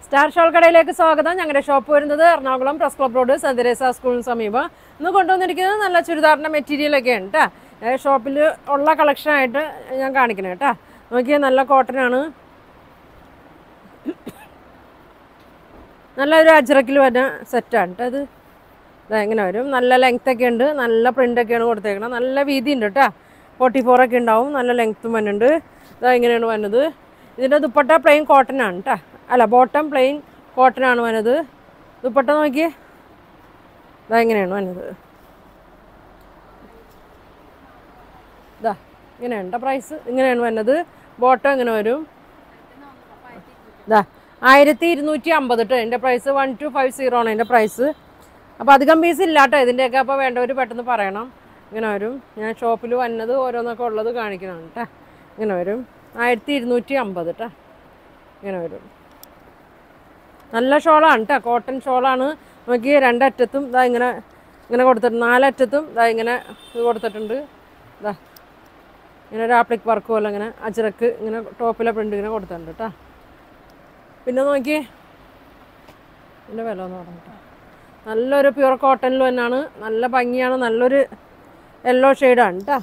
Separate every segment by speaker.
Speaker 1: Star shawl കടയിലേക്ക് സ്വാഗതം ഞങ്ങളുടെ ഷോപ്പ് വരുന്നത് Ernakulam press club road Saint Teresa സ്കൂളിന് സമീപം ഇന്ന് കൊണ്ടുവന്നിരിക്കുന്നത് നല്ല ചുരിദാറിൻ്റെ മെറ്റീരിയലൊക്കെയാണ് കേട്ടോ ഷോപ്പിൽ ഉള്ള കളക്ഷനായിട്ട് ഞാൻ കാണിക്കണം കേട്ടോ നോക്കിയാൽ നല്ല കോട്ടനാണ് നല്ലൊരു അജ്രക്കിൽ വരുന്ന സെറ്റാണ് കേട്ടോ ഇത് ഇതാ ഇങ്ങനെ വരും നല്ല ലെങ്ത് ഒക്കെ ഉണ്ട് നല്ല പ്രിൻ്റ് ഒക്കെയാണ് കൊടുത്തേക്കണം നല്ല വീതി ഉണ്ട് കേട്ടോ ഫോർട്ടി ഫോർ ഒക്കെ ഉണ്ടാവും നല്ല ലെങ്ത്തും വരുന്നുണ്ട് ഇതാ ഇങ്ങനെയാണ് വരുന്നത് ഇതിൻ്റെ ദുപ്പട്ട പ്ലെയിൻ കോട്ടൺ ആണ് കേട്ടോ അല്ല ബോട്ടം പ്ലെയിൻ കോട്ടൺ ആണ് വരുന്നത് ദുപ്പട്ട നോക്കിയേ ഇതാ ഇങ്ങനെയാണ് വരുന്നത് ഇതാ ഇങ്ങനെയുണ്ട് പ്രൈസ് ഇങ്ങനെയാണ് വരുന്നത് ബോട്ടം ഇങ്ങനെ വരും ഇതാ ആയിരത്തി ഇരുന്നൂറ്റി അമ്പത് കേട്ടോ എൻ്റെ price one two five zero ആണ് എൻ്റെ പ്രൈസ് അപ്പോൾ അധികം പീസ് ഇല്ല കേട്ടോ ഇതിൻ്റെയൊക്കെ അപ്പോൾ വേണ്ടവർ പെട്ടെന്ന് പറയണം ഇങ്ങനെ വരും ഞാൻ ഷോപ്പിൽ വന്നത് ഓരോന്നൊക്കെ ഉള്ളത് കാണിക്കണം കേട്ടോ ഇങ്ങനെ വരും ആയിരത്തി ഇരുന്നൂറ്റി അമ്പത് കേട്ടോ ഇങ്ങനെ വരും നല്ല ഷോളാണ് കേട്ടോ കോട്ടൺ ഷോളാണ് നോക്കി രണ്ടറ്റത്തും ഇതാ ഇങ്ങനെ ഇങ്ങനെ കൊടുത്തിട്ടുണ്ട് നാലറ്റത്തും ഇതാ ഇങ്ങനെ ഇത് കൊടുത്തിട്ടുണ്ട് ഇതാ ഇങ്ങനെ ഒരു ആപ്ലിക് വർക്ക് പോലെ ഇങ്ങനെ അജറക്ക് ഇങ്ങനെ ടോപ്പിലെ പ്രിൻ്റ് ഇങ്ങനെ കൊടുത്തിട്ടുണ്ട് കേട്ടോ പിന്നെ നോക്കി ഇതിൻ്റെ വില എന്ന് പറഞ്ഞിട്ട് നല്ലൊരു പ്യുവർ കോട്ടണിൽ തന്നെയാണ് നല്ല ഭംഗിയാണ് നല്ലൊരു യെല്ലോ ഷെയ്ഡാണ് കേട്ടോ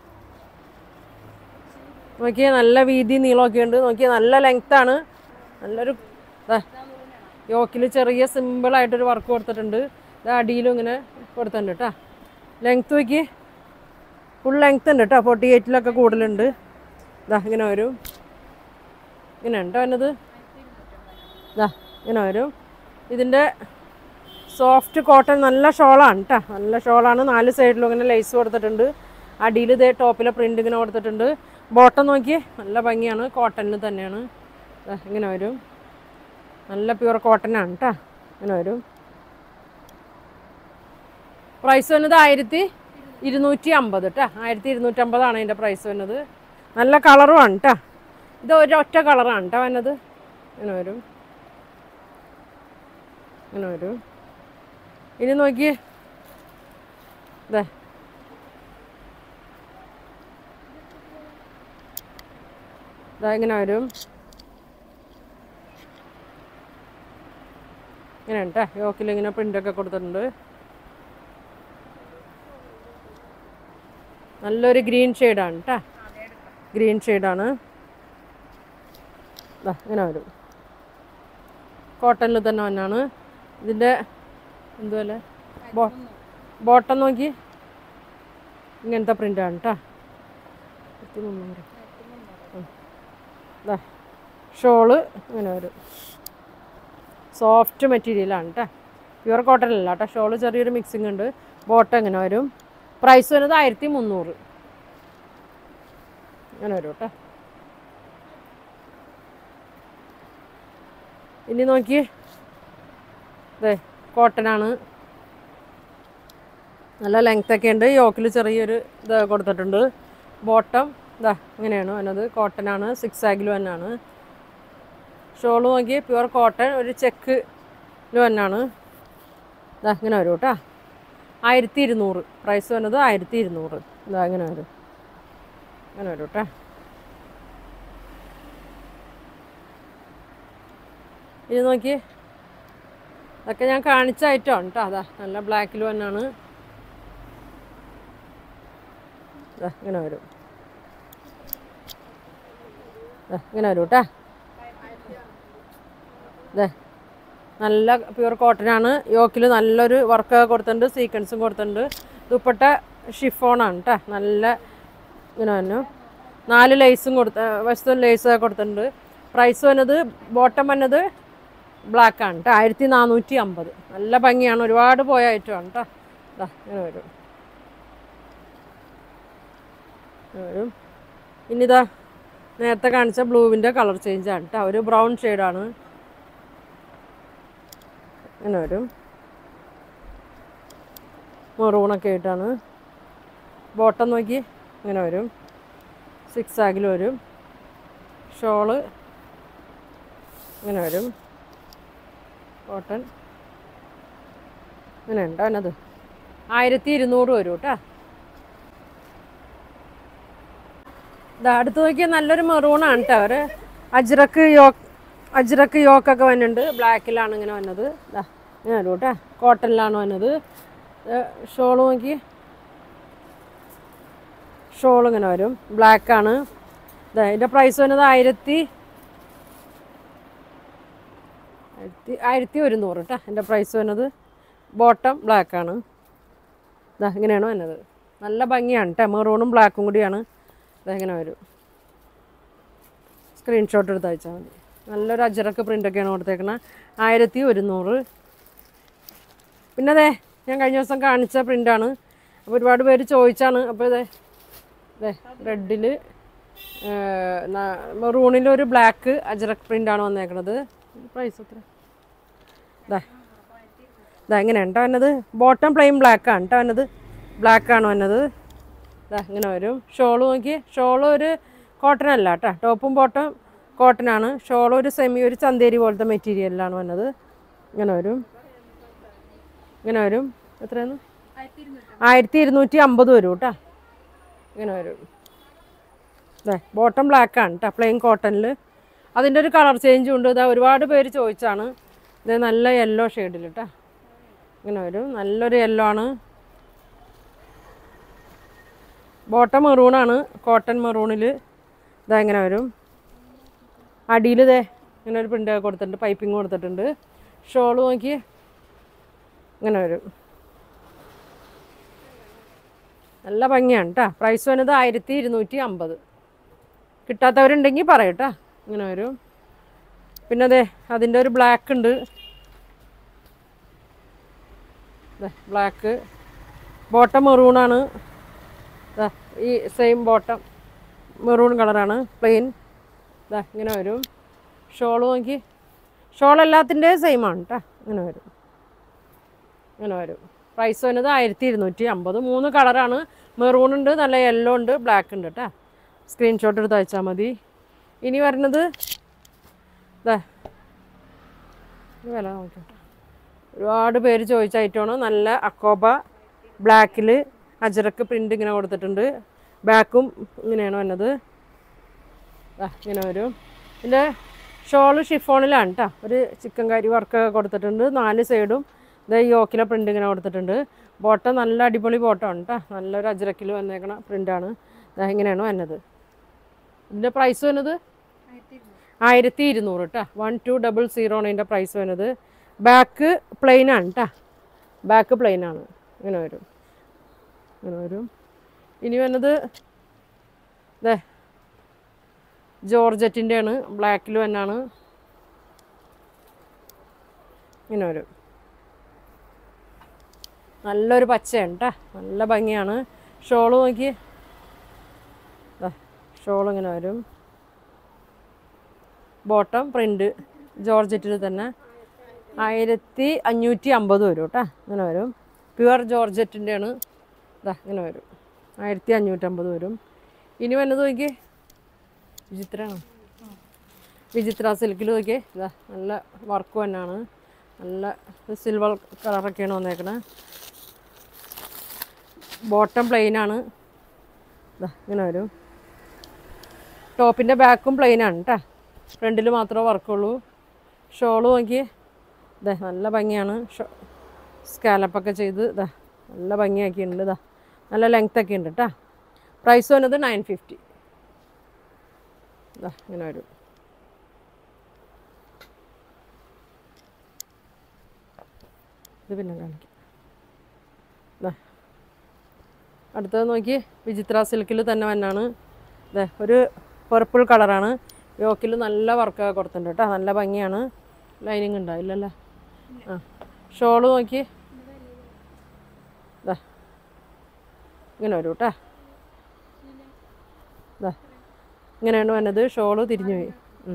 Speaker 1: നോക്കിയേ നല്ല വീതി നീളമൊക്കെ ഉണ്ട് നോക്കിയേ നല്ല ലെങ്ത്താണ് നല്ലൊരു യോക്കിൽ ചെറിയ സിമ്പിളായിട്ടൊരു വർക്ക് കൊടുത്തിട്ടുണ്ട് ഇത് അടിയിലും ഇങ്ങനെ കൊടുത്തിട്ടുണ്ട് കേട്ടോ ലെങ്ത്ത് നോക്കി ഫുൾ ലെങ്ത്ത് ഉണ്ട് കേട്ടോ ഫോർട്ടി എയ്റ്റിലൊക്കെ കൂടുതലുണ്ട് ഇതാ ഇങ്ങനെ വരും ഇങ്ങനെ ഉണ്ടോ എന്നത് ഇതാ ഇങ്ങനെ വരും ഇതിൻ്റെ സോഫ്റ്റ് കോട്ടൺ നല്ല ഷോളാണ് കേട്ടോ നല്ല ഷോളാണ് നാല് സൈഡിലും ഇങ്ങനെ ലേസ് കൊടുത്തിട്ടുണ്ട് അടിയിൽ ഇതേ ടോപ്പിലെ പ്രിൻ്റ് ഇങ്ങനെ കൊടുത്തിട്ടുണ്ട് ബോട്ടം നോക്കി നല്ല ഭംഗിയാണ് കോട്ടണിന് തന്നെയാണ് ദാ ഇങ്ങനെ വരും നല്ല പ്യുവർ കോട്ടൺ ആണ് കേട്ടോ ഇങ്ങനെ വരും പ്രൈസ് വന്നത് ആയിരത്തി ഇരുന്നൂറ്റി അമ്പത് കേട്ടോ ആയിരത്തി ഇരുന്നൂറ്റമ്പതാണ് അതിൻ്റെ പ്രൈസ് വന്നത് നല്ല കളറുമാണ് കേട്ടോ ഇത് ഒരൊറ്റ കളറാണ് കേട്ടോ വന്നത് ഇങ്ങനെ വരും ഇങ്ങനെ വരും ഇനി നോക്കിയേ ഇതേ ഇതാ ഇങ്ങനെ വരും ഇങ്ങനെ കേട്ടോ യോക്കിൽ ഇങ്ങനെ പ്രിൻ്റൊക്കെ കൊടുത്തിട്ടുണ്ട് നല്ലൊരു ഗ്രീൻ ഷെയ്ഡാണ് കേട്ടോ ഗ്രീൻ ഷെയ്ഡാണ് ഇതാ ഇങ്ങനെ വരും കോട്ടണിൽ തന്നെ വന്നാണ് ഇതിൻ്റെ എന്തുപോലെ ബോ ബോട്ടം നോക്കി ഇങ്ങനത്തെ പ്രിൻ്റാണ് കേട്ടോ മുന്നൂറ് ഇതാ ഷോള് ഇങ്ങനെ വരും സോഫ്റ്റ് മെറ്റീരിയലാണ് കേട്ടോ പ്യുവർ കോട്ടൺ അല്ല കേട്ടോ ഷോള് ചെറിയൊരു മിക്സിംഗ് ഉണ്ട് ബോട്ടം ഇങ്ങനെ വരും പ്രൈസ് വരുന്നത് ആയിരത്തി മുന്നൂറ് ഇങ്ങനെ വരും കേട്ടോ ഇനി നോക്കി അതെ കോട്ടനാണ് നല്ല ലെങ്ത് ഒക്കെ ഉണ്ട് യോക്കിൽ ചെറിയൊരു ഇത് കൊടുത്തിട്ടുണ്ട് ബോട്ടം ഇതാ ഇങ്ങനെയാണ് വന്നത് കോട്ടനാണ് സിക്സ് ആഗിൽ തന്നെയാണ് ഷോൾ നോക്കി പ്യുവർ കോട്ടൺ ഒരു ചെക്ക് തന്നെയാണ് ഇതാ ഇങ്ങനെ വരും കേട്ടോ ആയിരത്തി ഇരുന്നൂറ് പ്രൈസ് വന്നത് ആയിരത്തി ഇരുന്നൂറ് ഇതാ ഇങ്ങനെ വരും ഇങ്ങനെ വരും കേട്ടോ ഇത് നോക്കി അതൊക്കെ ഞാൻ കാണിച്ച ഐറ്റമാണ് കേട്ടോ അതാ നല്ല ബ്ലാക്കിൽ തന്നെയാണ് ദാ ഇങ്ങനെ വരും ദാ ഇങ്ങനെ വരും കേട്ടോ അതെ നല്ല പ്യുവർ കോട്ടനാണ് യോക്കിൽ നല്ലൊരു വർക്ക് കൊടുത്തിട്ടുണ്ട് സീക്വൻസും കൊടുത്തിട്ടുണ്ട് ദുപ്പട്ട ഷിഫോണാണ് കേട്ടോ നല്ല ഇങ്ങനെ വന്നു നാല് ലേസും കൊടുത്ത വശത്തും ലേസ് കൊടുത്തിട്ടുണ്ട് പ്രൈസ് വന്നത് ബോട്ടം വന്നത് ബ്ലാക്ക് ആണ് കേട്ടോ ആയിരത്തി നാനൂറ്റി അമ്പത് നല്ല ഭംഗിയാണ് ഒരുപാട് പോയ ഐറ്റമാണ് കേട്ടോ ഇതാ ഇങ്ങനെ വരും ഇങ്ങനെ വരും ഇനിതാ നേരത്തെ കാണിച്ച ബ്ലൂവിൻ്റെ കളർ ചേഞ്ചാണ് കേട്ടോ ഒരു ബ്രൗൺ ഷെയ്ഡാണ് ഇങ്ങനെ വരും മെറൂണൊക്കെ ആയിട്ടാണ് ബോട്ടം നോക്കി ഇങ്ങനെ വരും സിക്സ് ആഗിൽ വരും ഷോള് ഇങ്ങനെ വരും കോട്ടൺ ഇങ്ങനെ ഉണ്ടോ അതിനത് ആയിരത്തി ഇരുന്നൂറ് വരും കേട്ടോ ഇതാ അടുത്ത് നോക്കിയാൽ നല്ലൊരു മെറൂണാണ് കേട്ടോ ഒരു അജ്രക്ക് യോ അജ്രക്ക് യോക്കൊക്കെ വന്നിട്ടുണ്ട് ബ്ലാക്കിലാണ് ഇങ്ങനെ വന്നത് ഇതാ ഇങ്ങനെ വരും കേട്ടോ കോട്ടണിലാണ് വന്നത് ഷോൾ നോക്കി ഷോൾ ഇങ്ങനെ വരും ബ്ലാക്കാണ് ഇതാ ഇതിൻ്റെ പ്രൈസ് വരുന്നത് ആയിരത്തി ആയിരത്തി ആയിരത്തി ഒരുന്നൂറ് കേട്ടോ എൻ്റെ പ്രൈസ് വരുന്നത് ബോട്ടം ബ്ലാക്കാണ് ഇതാ ഇങ്ങനെയാണ് വരുന്നത് നല്ല ഭംഗിയാണ് കേട്ടോ മെറൂണും ബ്ലാക്കും കൂടിയാണ് ഇതാ ഇങ്ങനെ വരും സ്ക്രീൻഷോട്ട് എടുത്ത് അയച്ചാൽ മതി നല്ലൊരു അജറക്ക് പ്രിൻ്റൊക്കെയാണ് കൊടുത്തേക്കണത് ആയിരത്തി ഒരുന്നൂറ് പിന്നെ അതെ ഞാൻ കഴിഞ്ഞ ദിവസം കാണിച്ച പ്രിൻ്റാണ് അപ്പോൾ ഒരുപാട് പേര് ചോദിച്ചാണ് അപ്പോൾ ഇതേ ഇതേ റെഡിൽ മെറൂണിൽ ഒരു ബ്ലാക്ക് അജറക് പ്രിൻ്റാണ് വന്നേക്കണത് പ്രൈസ് എത്ര ഇതാ ഇതാ ഇങ്ങനെയാണ് കേട്ടോ വന്നത് ബോട്ടം പ്ലെയിൻ ബ്ലാക്കാണ് കേട്ടോ വന്നത് ബ്ലാക്കാണ് വന്നത് ഇതാ ഇങ്ങനെ വരും ഷോള് നോക്കി ഷോള് ഒരു കോട്ടൺ അല്ല കേട്ടോ ടോപ്പും ബോട്ടം കോട്ടൺ ആണ് ഷോൾ ഒരു സെമി ഒരു ചന്തേരി പോലത്തെ മെറ്റീരിയലിലാണ് വന്നത് ഇങ്ങനെ വരും ഇങ്ങനെ വരും എത്രയാണ് ആയിരത്തി ഇരുന്നൂറ്റി അമ്പത് വരും കേട്ടോ ഇങ്ങനെ വരും അതെ ബോട്ടം ബ്ലാക്ക് ആണ് കേട്ടോ പ്ലെയിൻ കോട്ടണിൽ അതിൻ്റെ ഒരു കളർ ചേഞ്ചും ഉണ്ട് ഇതാ ഒരുപാട് പേര് ചോദിച്ചാണ് ഇത് നല്ല യെല്ലോ ഷെയ്ഡിൽ കേട്ടോ ഇങ്ങനെ വരും നല്ലൊരു യെല്ലോ ആണ് ബോട്ടം മെറൂണാണ് കോട്ടൺ മെറൂണിൽ ഇതാ ഇങ്ങനെ വരും അടിയിൽ ഇതേ ഇങ്ങനെ ഒരു പ്രിൻ്റ് കൊടുത്തിട്ടുണ്ട് പൈപ്പിംഗ് കൊടുത്തിട്ടുണ്ട് ഷോൾ നോക്കി ഇങ്ങനെ വരും നല്ല ഭംഗിയാണ് കേട്ടോ പ്രൈസ് വന്നത് ആയിരത്തി ഇരുന്നൂറ്റി അമ്പത് കിട്ടാത്തവരുണ്ടെങ്കിൽ പറയട്ടാ ഇങ്ങനെ വരും പിന്നെ അതെ അതിൻ്റെ ഒരു ബ്ലാക്ക് ഉണ്ട് ബ്ലാക്ക് ബോട്ടം മെറൂണാണ് ദാ ഈ സെയിം ബോട്ടം മെറൂൺ കളറാണ് പ്ലെയിൻ ഇതാ ഇങ്ങനെ വരും ഷോൾ നോക്കി ഷോൾ എല്ലാത്തിൻ്റെയും സെയിം ആണ് കേട്ടോ ഇങ്ങനെ വരും ഇങ്ങനെ വരും പ്രൈസ് വരുന്നത് ആയിരത്തി ഇരുന്നൂറ്റി അമ്പത് മൂന്ന് കളറാണ് മെറൂൺ ഉണ്ട് നല്ല യെല്ലോ ഉണ്ട് ബ്ലാക്ക് ഉണ്ട് കേട്ടോ സ്ക്രീൻഷോട്ട് എടുത്ത് അയച്ചാൽ മതി ഇനി വരുന്നത് ഇതാ ഇത് വില നോക്കട്ടെ ഒരുപാട് പേര് ചോദിച്ച ഐറ്റമാണ് നല്ല അക്കോബ ബ്ലാക്കിൽ അജറക്ക് പ്രിൻ്റ് ഇങ്ങനെ കൊടുത്തിട്ടുണ്ട് ബാക്കും ഇങ്ങനെയാണ് വന്നത് ദാ ഇങ്ങനെ വരും ഇതിൻ്റെ ഷോള് ഷിഫോണിലാണ് കേട്ടോ ഒരു ചിക്കൻ കറി വർക്ക് കൊടുത്തിട്ടുണ്ട് നാല് സൈഡും ഇതേ യോക്കിലെ പ്രിൻ്റ് ഇങ്ങനെ കൊടുത്തിട്ടുണ്ട് ബോട്ടം നല്ല അടിപൊളി ബോട്ടമാണ് കേട്ടോ നല്ലൊരു അജറക്കിൽ വന്നേക്കണ പ്രിൻ്റാണ് ഇതാ ഇങ്ങനെയാണ് വന്നത് ഇതിൻ്റെ പ്രൈസ് വന്നത് ആയിരത്തി ഇരുന്നൂറ് കേട്ടോ വൺ ടു ഡബിൾ സീറോ ആണ് ഇതിൻ്റെ പ്രൈസ് വരുന്നത് ബാക്ക് പ്ലെയിൻ ആണ് കേട്ടോ ബാക്ക് പ്ലെയിൻ ആണ് ഇങ്ങനെ വരും ഇങ്ങനെ വരും ഇനി വരുന്നത് ഇതേ ജോർജറ്റിൻ്റെ ആണ് ബ്ലാക്കിൽ തന്നെയാണ് ഇങ്ങനെ വരും നല്ലൊരു പച്ചയാണ് കേട്ടോ നല്ല ഭംഗിയാണ് ഷോള് നോക്കി ഷോൾ ഇങ്ങനെ വരും ബോട്ടം പ്രിൻ്റ് ജോർജറ്റിൽ തന്നെ ആയിരത്തി അഞ്ഞൂറ്റി അമ്പത് വരും കേട്ടോ ഇങ്ങനെ വരും പ്യുവർ ജോർജറ്റിൻ്റെ ആണ് ഇതാ ഇങ്ങനെ വരും ആയിരത്തി അഞ്ഞൂറ്റമ്പത് വരും ഇനി വന്നത് നോക്കി വിചിത്രമാണ് വിചിത്ര സിൽക്കിൽ നോക്കിയേ ഇതാ നല്ല വർക്ക് തന്നെയാണ് നല്ല സിൽവർ കളറൊക്കെയാണ് വന്നേക്കണത് ബോട്ടം പ്ലെയിൻ ആണ് ഇതാ ഇങ്ങനെ വരും ടോപ്പിൻ്റെ ബാക്കും പ്ലെയിൻ ആണ് കേട്ടോ ഫ്രണ്ടിൽ മാത്രമേ വർക്കുള്ളൂ ഷോള് നോക്കിയേ ഇതാ നല്ല ഭംഗിയാണ് ഷോ സ്കാലപ്പൊക്കെ ചെയ്ത് ഇതാ നല്ല ഭംഗിയാക്കിയിട്ടുണ്ട് ഇതാ നല്ല ലെങ്ത് ഒക്കെ ഉണ്ട് കേട്ടോ പ്രൈസ് വന്നത് നയൻ ഫിഫ്റ്റി ഇതാ ഇങ്ങനെ വരും ഇത് പിന്നെ കാണിക്കാം ഇതാ അടുത്തത് നോക്കി വിചിത്ര സിൽക്കിൽ തന്നെ വന്നാണ് ഇതേ ഒരു പർപ്പിൾ കളറാണ് യോക്കിൽ നല്ല വർക്ക് കൊടുത്തിട്ടുണ്ട് കേട്ടോ നല്ല ഭംഗിയാണ് ലൈനിങ് ഉണ്ടാവില്ലല്ലേ ആ ഷോള് നോക്കി ഇതാ ഇങ്ങനെ വരും കേട്ടോ ഇതാ ഇങ്ങനെയാണ് വന്നത് ഷോള് തിരിഞ്ഞു പോയി ഉം.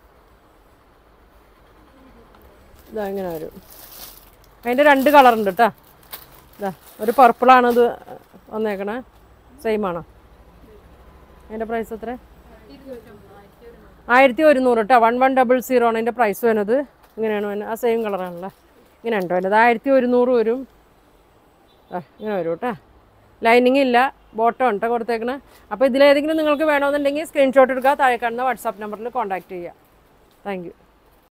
Speaker 1: ഇതാ ഇങ്ങനെ വരും അതിൻ്റെ രണ്ട് കളറുണ്ട് കേട്ടോ ഇതാ ഒരു പർപ്പിളാണ് ഇത് വന്നേക്കണേ സെയിം ആണോ അതിൻ്റെ പ്രൈസ് എത്ര ആയിരത്തി ഒരുന്നൂറ് കേട്ടോ വൺ വൺ ഡബിൾ സീറോ ആണ് അതിൻ്റെ പ്രൈസ് വരുന്നത് ഇങ്ങനെയാണ് വരുന്നത് ആ സെയിം കളറാണല്ലോ ഇങ്ങനെ ഉണ്ടോ വരുന്നത് ആയിരത്തി ഒരുന്നൂറ് വരും ആ ഇങ്ങനെ വരും കേട്ടോ ലൈനിങ് ഇല്ല ബോട്ടം ഉണ്ടോ കൊടുത്തേക്കണേ അപ്പോൾ ഇതിലേതെങ്കിലും നിങ്ങൾക്ക് വേണമെന്നുണ്ടെങ്കിൽ സ്ക്രീൻഷോട്ട് എടുക്കുക താഴെ കാണുന്ന വാട്സാപ്പ് നമ്പറിൽ കോൺടാക്റ്റ് ചെയ്യുക താങ്ക് യു